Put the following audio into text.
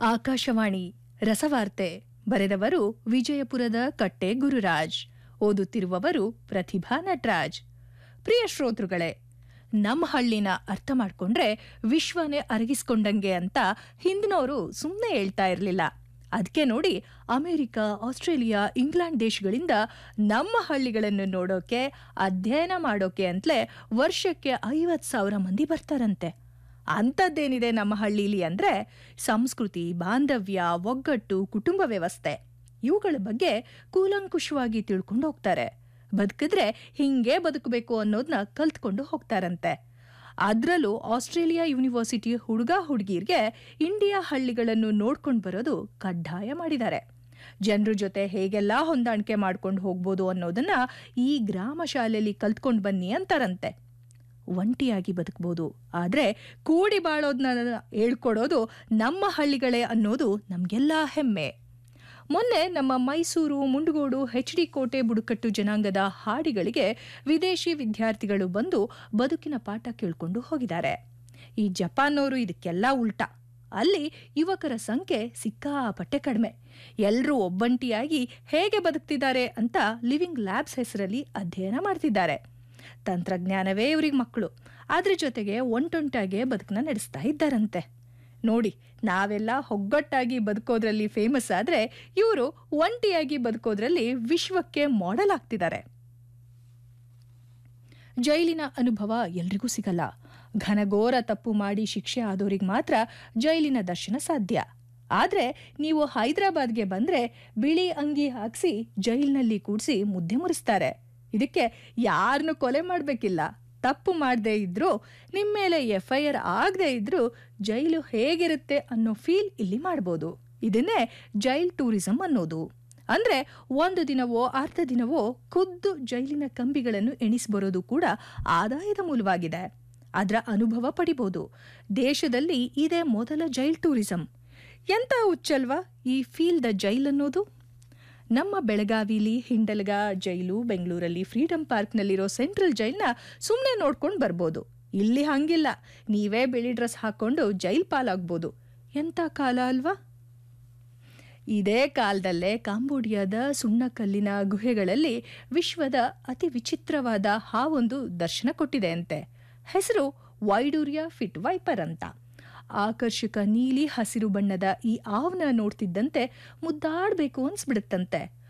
ಆಕಾಶವಾಣಿ ರಸವಾರ್ತೆ ಬರೆದವರು ವಿಜಯಪುರದ ಕಟ್ಟೆ ಗುರುರಾಜ್ ಓದುತ್ತಿರುವವರು ಪ್ರತಿಭಾ ನಟರಾಜ್ ಪ್ರಿಯ ಶ್ರೋತೃಗಳೇ ನಮ್ಮ ಹಳ್ಳಿನ ಅರ್ಥ ಮಾಡ್ಕೊಂಡ್ರೆ ವಿಶ್ವನೇ ಅರಗಿಸ್ಕೊಂಡಂಗೆ ಅಂತ ಹಿಂದಿನವರು ಸುಮ್ಮನೆ ಹೇಳ್ತಾ ಇರಲಿಲ್ಲ ಅದಕ್ಕೆ ನೋಡಿ ಅಮೆರಿಕ ಆಸ್ಟ್ರೇಲಿಯಾ ಇಂಗ್ಲೆಂಡ್ ದೇಶಗಳಿಂದ ನಮ್ಮ ಹಳ್ಳಿಗಳನ್ನು ನೋಡೋಕೆ ಅಧ್ಯಯನ ಮಾಡೋಕೆ ಅಂತಲೇ ವರ್ಷಕ್ಕೆ ಐವತ್ತು ಸಾವಿರ ಮಂದಿ ಬರ್ತಾರಂತೆ ಅಂಥದ್ದೇನಿದೆ ನಮ್ಮ ಹಳ್ಳೀಲಿ ಅಂದರೆ ಸಂಸ್ಕೃತಿ ಬಾಂಧವ್ಯ ಒಗ್ಗಟ್ಟು ಕುಟುಂಬ ವ್ಯವಸ್ಥೆ ಇವುಗಳ ಬಗ್ಗೆ ಕೂಲಂಕುಷವಾಗಿ ತಿಳ್ಕೊಂಡು ಹೋಗ್ತಾರೆ ಬದುಕಿದ್ರೆ ಹಿಂಗೆ ಬದುಕಬೇಕು ಅನ್ನೋದನ್ನ ಕಲ್ತ್ಕೊಂಡು ಹೋಗ್ತಾರಂತೆ ಅದರಲ್ಲೂ ಆಸ್ಟ್ರೇಲಿಯಾ ಯೂನಿವರ್ಸಿಟಿ ಹುಡುಗ ಹುಡುಗಿರ್ಗೆ ಇಂಡಿಯಾ ಹಳ್ಳಿಗಳನ್ನು ನೋಡ್ಕೊಂಡು ಬರೋದು ಕಡ್ಡಾಯ ಮಾಡಿದ್ದಾರೆ ಜನರ ಜೊತೆ ಹೇಗೆಲ್ಲ ಹೊಂದಾಣಿಕೆ ಮಾಡ್ಕೊಂಡು ಹೋಗ್ಬೋದು ಅನ್ನೋದನ್ನ ಈ ಗ್ರಾಮ ಶಾಲೆಯಲ್ಲಿ ಕಲ್ತ್ಕೊಂಡು ಬನ್ನಿ ಅಂತಾರಂತೆ ಒಂಟಿಯಾಗಿ ಬದುಕ್ಬೋದು ಆದರೆ ಕೂಡಿ ಬಾಳೋದನ್ನ ಹೇಳ್ಕೊಡೋದು ನಮ್ಮ ಹಳ್ಳಿಗಳೇ ಅನ್ನೋದು ನಮಗೆಲ್ಲ ಹೆಮ್ಮೆ ಮೊನ್ನೆ ನಮ್ಮ ಮೈಸೂರು ಮುಂಡಗೋಡು ಎಚ್ ಡಿ ಕೋಟೆ ಬುಡಕಟ್ಟು ಜನಾಂಗದ ಹಾಡಿಗಳಿಗೆ ವಿದೇಶಿ ವಿದ್ಯಾರ್ಥಿಗಳು ಬಂದು ಬದುಕಿನ ಪಾಠ ಕೇಳ್ಕೊಂಡು ಹೋಗಿದ್ದಾರೆ ಈ ಜಪಾನ್ನವರು ಇದಕ್ಕೆಲ್ಲ ಉಲ್ಟಾ ಅಲ್ಲಿ ಯುವಕರ ಸಂಖ್ಯೆ ಸಿಕ್ಕಾಪಟ್ಟೆ ಕಡಿಮೆ ಎಲ್ಲರೂ ಒಬ್ಬಂಟಿಯಾಗಿ ಹೇಗೆ ಬದುಕ್ತಿದ್ದಾರೆ ಅಂತ ಲಿವಿಂಗ್ ಲ್ಯಾಬ್ಸ್ ಹೆಸರಲ್ಲಿ ಅಧ್ಯಯನ ಮಾಡ್ತಿದ್ದಾರೆ ತಂತ್ರಜ್ಞಾನವೇ ಇವ್ರಿಗೆ ಮಕ್ಕಳು ಅದ್ರ ಜೊತೆಗೆ ಒಂಟೊಂಟಾಗೆ ಬದುಕನ್ನ ನಡೆಸ್ತಾ ಇದ್ದಾರಂತೆ ನೋಡಿ ನಾವೆಲ್ಲ ಒಗ್ಗಟ್ಟಾಗಿ ಬದುಕೋದ್ರಲ್ಲಿ ಫೇಮಸ್ ಆದರೆ ಇವರು ಒಂಟಿಯಾಗಿ ಬದುಕೋದ್ರಲ್ಲಿ ವಿಶ್ವಕ್ಕೆ ಮಾಡೆಲ್ ಆಗ್ತಿದ್ದಾರೆ ಜೈಲಿನ ಅನುಭವ ಎಲ್ರಿಗೂ ಸಿಗಲ್ಲ ಘನಘೋರ ತಪ್ಪು ಮಾಡಿ ಶಿಕ್ಷೆ ಆದೋರಿಗೆ ಮಾತ್ರ ಜೈಲಿನ ದರ್ಶನ ಸಾಧ್ಯ ಆದ್ರೆ ನೀವು ಹೈದರಾಬಾದ್ಗೆ ಬಂದ್ರೆ ಬಿಳಿ ಅಂಗಿ ಹಾಕ್ಸಿ ಜೈಲಿನಲ್ಲಿ ಕೂಡಿಸಿ ಮುದ್ದೆ ಮುರಿಸ್ತಾರೆ ಇದಕ್ಕೆ ಯಾರನ್ನು ಕೊಲೆ ಮಾಡಬೇಕಿಲ್ಲ ತಪ್ಪು ಮಾಡದೇ ಇದ್ರೂ ನಿಮ್ಮ ಮೇಲೆ ಎಫ್ ಐ ಆರ್ ಆಗದೆ ಇದ್ರೂ ಜೈಲು ಹೇಗಿರುತ್ತೆ ಅನ್ನೋ ಫೀಲ್ ಇಲ್ಲಿ ಮಾಡ್ಬೋದು ಇದನ್ನೇ ಜೈಲ್ ಟೂರಿಸಂ ಅನ್ನೋದು ಅಂದ್ರೆ ಒಂದು ದಿನವೋ ಅರ್ಧ ದಿನವೋ ಖುದ್ದು ಜೈಲಿನ ಕಂಬಿಗಳನ್ನು ಎಣಿಸ್ಬರೋದು ಕೂಡ ಆದಾಯದ ಮೂಲವಾಗಿದೆ ಅದರ ಅನುಭವ ಪಡಿಬೋದು ದೇಶದಲ್ಲಿ ಇದೇ ಮೊದಲ ಜೈಲ್ ಟೂರಿಸಂ ಎಂತ ಹುಚ್ಚಲ್ವಾ ಈ ಫೀಲ್ ದ ಜೈಲ್ ಅನ್ನೋದು ನಮ್ಮ ಬೆಳಗಾವಿಲಿ ಹಿಂಡಲ್ಗ ಜೈಲು ಬೆಂಗಳೂರಲ್ಲಿ ಫ್ರೀಡಂ ಪಾರ್ಕ್ನಲ್ಲಿರೋ ಸೆಂಟ್ರಲ್ ಜೈಲ್ನ ಸುಮ್ಮನೆ ನೋಡ್ಕೊಂಡು ಬರ್ಬೋದು ಇಲ್ಲಿ ಹಂಗಿಲ್ಲ ನೀವೇ ಬಿಳಿ ಡ್ರೆಸ್ ಹಾಕೊಂಡು ಜೈಲ್ ಪಾಲಾಗ್ಬೋದು ಎಂಥ ಕಾಲ ಅಲ್ವಾ ಇದೇ ಕಾಲದಲ್ಲೇ ಕಾಂಬೋಡಿಯಾದ ಸುಣ್ಣಕಲ್ಲಿನ ಗುಹೆಗಳಲ್ಲಿ ವಿಶ್ವದ ಅತಿ ವಿಚಿತ್ರವಾದ ಹಾವೊಂದು ದರ್ಶನ ಕೊಟ್ಟಿದೆ ಅಂತೆ ಹೆಸರು ವೈಡೂರಿಯಾ ಫಿಟ್ ವೈಪರ್ ಅಂತ ಆಕರ್ಷಕ ನೀಲಿ ಹಸಿರು ಬಣ್ಣದ ಈ ಆವ್ನ ನೋಡ್ತಿದ್ದಂತೆ ಮುದ್ದಾಡಬೇಕು ಅನ್ಸ್ಬಿಡುತ್ತಂತೆ